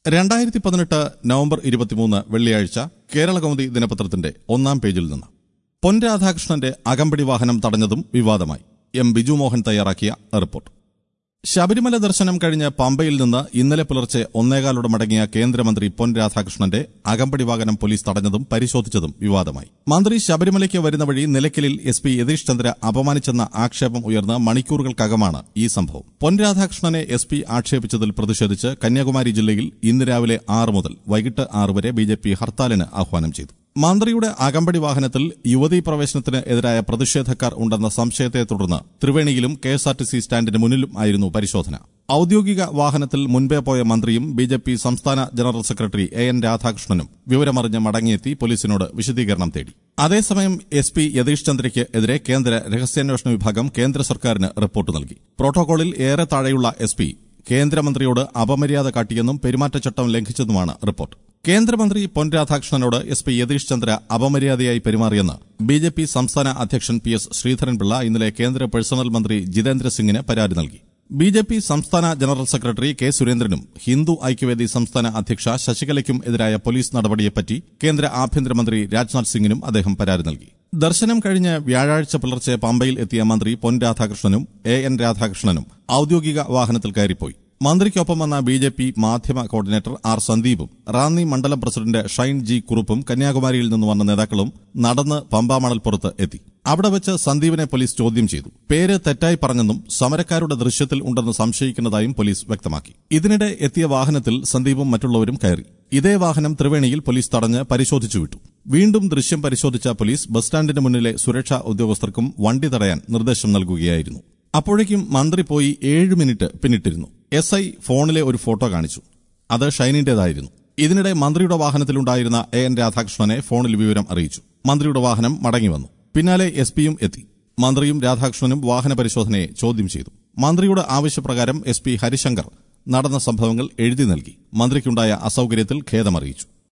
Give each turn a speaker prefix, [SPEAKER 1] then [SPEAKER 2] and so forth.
[SPEAKER 1] രണ്ടായിരത്തി പതിനെട്ട് നവംബർ ഇരുപത്തിമൂന്ന് വെള്ളിയാഴ്ച കേരള കൗമുദി ദിനപത്രത്തിന്റെ ഒന്നാം പേജിൽ നിന്ന് പൊൻ രാധാകൃഷ്ണന്റെ അകമ്പടി വാഹനം തടഞ്ഞതും വിവാദമായി എം ബിജു മോഹൻ തയ്യാറാക്കിയ റിപ്പോർട്ട് ശബരിമല ദർശനം കഴിഞ്ഞ് പമ്പയിൽ നിന്ന് ഇന്നലെ പുലർച്ചെ ഒന്നേകാലോടെ മടങ്ങിയ കേന്ദ്രമന്ത്രി പൊൻ രാധാകൃഷ്ണന്റെ അകമ്പടി വാഹനം പോലീസ് തടഞ്ഞതും പരിശോധിച്ചതും വിവാദമായി മന്ത്രി ശബരിമലയ്ക്ക് വരുന്ന വഴി നിലയ്ക്കലിൽ എസ് പി യതീഷ് ചന്ദ്ര അപമാനിച്ചെന്ന ആക്ഷേപം ഉയർന്ന് മണിക്കൂറുകൾക്കകമാണ് ഈ സംഭവം പൊൻ രാധാകൃഷ്ണനെ എസ് പി ആക്ഷേപിച്ചതിൽ പ്രതിഷേധിച്ച് കന്യാകുമാരി ജില്ലയിൽ ഇന്ന് രാവിലെ ആറ് മുതൽ വൈകിട്ട് ആറ് വരെ ബി ജെ പി ഹർത്താലിന് ആഹ്വാനം ചെയ്തു മന്ത്രിയുടെ അകമ്പടി വാഹനത്തിൽ യുവതീ പ്രവേശനത്തിന് എതിരായ പ്രതിഷേധക്കാർ ഉണ്ടെന്ന സംശയത്തെ തുടർന്ന് ത്രിവേണിയിലും കെഎസ്ആർടിസി സ്റ്റാൻഡിന് മുന്നിലും ആയിരുന്നു പരിശോധന ഔദ്യോഗിക വാഹനത്തിൽ മുൻപേ പോയ മന്ത്രിയും ബി ജെ പി സംസ്ഥാന ജനറൽ സെക്രട്ടറി എ എൻ രാധാകൃഷ്ണനും വിവരമറിഞ്ഞ് മടങ്ങിയെത്തി പോലീസിനോട് വിശദീകരണം തേടി അതേസമയം എസ് പി യതീഷ് ചന്ദ്രയ്ക്ക് എതിരെ കേന്ദ്ര രഹസ്യാന്വേഷണ വിഭാഗം കേന്ദ്ര സർക്കാരിന് റിപ്പോർട്ട് നൽകി പ്രോട്ടോകോളിൽ ഏറെ താഴെയുള്ള എസ് പി കേന്ദ്രമന്ത്രിയോട് അപമര്യാദ കാട്ടിയെന്നും പെരുമാറ്റച്ചട്ടം ലംഘിച്ചെന്നുമാണ് റിപ്പോർട്ട് കേന്ദ്രമന്ത്രി പൊൻ രാധാകൃഷ്ണനോട് എസ് പി യതീഷ് ചന്ദ്ര അപമര്യാദയായി പെരുമാറിയെന്ന് ബി ജെ പി സംസ്ഥാന അധ്യക്ഷൻ പി എസ് ശ്രീധരൻപിള്ള ഇന്നലെ കേന്ദ്ര പേഴ്സണൽ മന്ത്രി ജിതേന്ദ്ര സിംഗിന് പരാതി നൽകി ബി ജെ പി സംസ്ഥാന ജനറൽ സെക്രട്ടറി കെ സുരേന്ദ്രനും ഹിന്ദു ഐക്യവേദി സംസ്ഥാന അധ്യക്ഷ ശശികലയ്ക്കും എതിരായ പോലീസ് നടപടിയെപ്പറ്റി കേന്ദ്ര ആഭ്യന്തരമന്ത്രി രാജ്നാഥ് സിംഗിനും അദ്ദേഹം പരാതി നൽകി ദർശനം കഴിഞ്ഞ് വ്യാഴാഴ്ച പുലർച്ചെ പമ്പയിൽ എത്തിയ മന്ത്രി പൊൻ രാധാകൃഷ്ണനും എ എൻ രാധാകൃഷ്ണനും ഔദ്യോഗിക വാഹനത്തിൽ കയറിപ്പോയി മന്ത്രിക്കൊപ്പം വന്ന ബി ജെ പി മാധ്യമ കോർഡിനേറ്റർ ആർ സന്ദീപും റാന്നി മണ്ഡലം പ്രസിഡന്റ് ഷൈൻ ജി കുറുപ്പും കന്യാകുമാരിയിൽ നിന്ന് വന്ന നേതാക്കളും നടന്ന് പമ്പാമണൽപ്പുറത്ത് എത്തി അവിടെ വെച്ച് സന്ദീപിനെ പോലീസ് ചോദ്യം ചെയ്തു പേര് തെറ്റായി പറഞ്ഞെന്നും സമരക്കാരുടെ ദൃശ്യത്തിൽ ഉണ്ടെന്ന് സംശയിക്കുന്നതായും പോലീസ് വ്യക്തമാക്കി ഇതിനിടെ എത്തിയ വാഹനത്തിൽ സന്ദീപും മറ്റുള്ളവരും കയറി ഇതേ വാഹനം ത്രിവേണിയിൽ പോലീസ് തടഞ്ഞ് പരിശോധിച്ചു വിട്ടു വീണ്ടും ദൃശ്യം പരിശോധിച്ച പോലീസ് ബസ് സ്റ്റാൻഡിന് മുന്നിലെ സുരക്ഷാ ഉദ്യോഗസ്ഥർക്കും വണ്ടി തടയാൻ നിർദ്ദേശം നൽകുകയായിരുന്നു അപ്പോഴേക്കും മന്ത്രി പോയി ഏഴ് മിനിറ്റ് പിന്നിട്ടിരുന്നു എസ് ഐ ഫോണിലെ ഒരു ഫോട്ടോ കാണിച്ചു അത് ഷൈനിന്റേതായിരുന്നു ഇതിനിടെ മന്ത്രിയുടെ വാഹനത്തിലുണ്ടായിരുന്ന എ എൻ രാധാകൃഷ്ണനെ ഫോണിൽ വിവരം അറിയിച്ചു മന്ത്രിയുടെ വാഹനം മടങ്ങി വന്നു പിന്നാലെ എസ് പിയും എത്തി മന്ത്രിയും രാധാകൃഷ്ണനും വാഹന പരിശോധനയെ ചോദ്യം ചെയ്തു മന്ത്രിയുടെ ആവശ്യപ്രകാരം എസ് പി ഹരിശങ്കർ നടന്ന സംഭവങ്ങൾ എഴുതി നൽകി മന്ത്രിക്കുണ്ടായ അസൌകര്യത്തിൽ ഖേദമറിയിച്ചു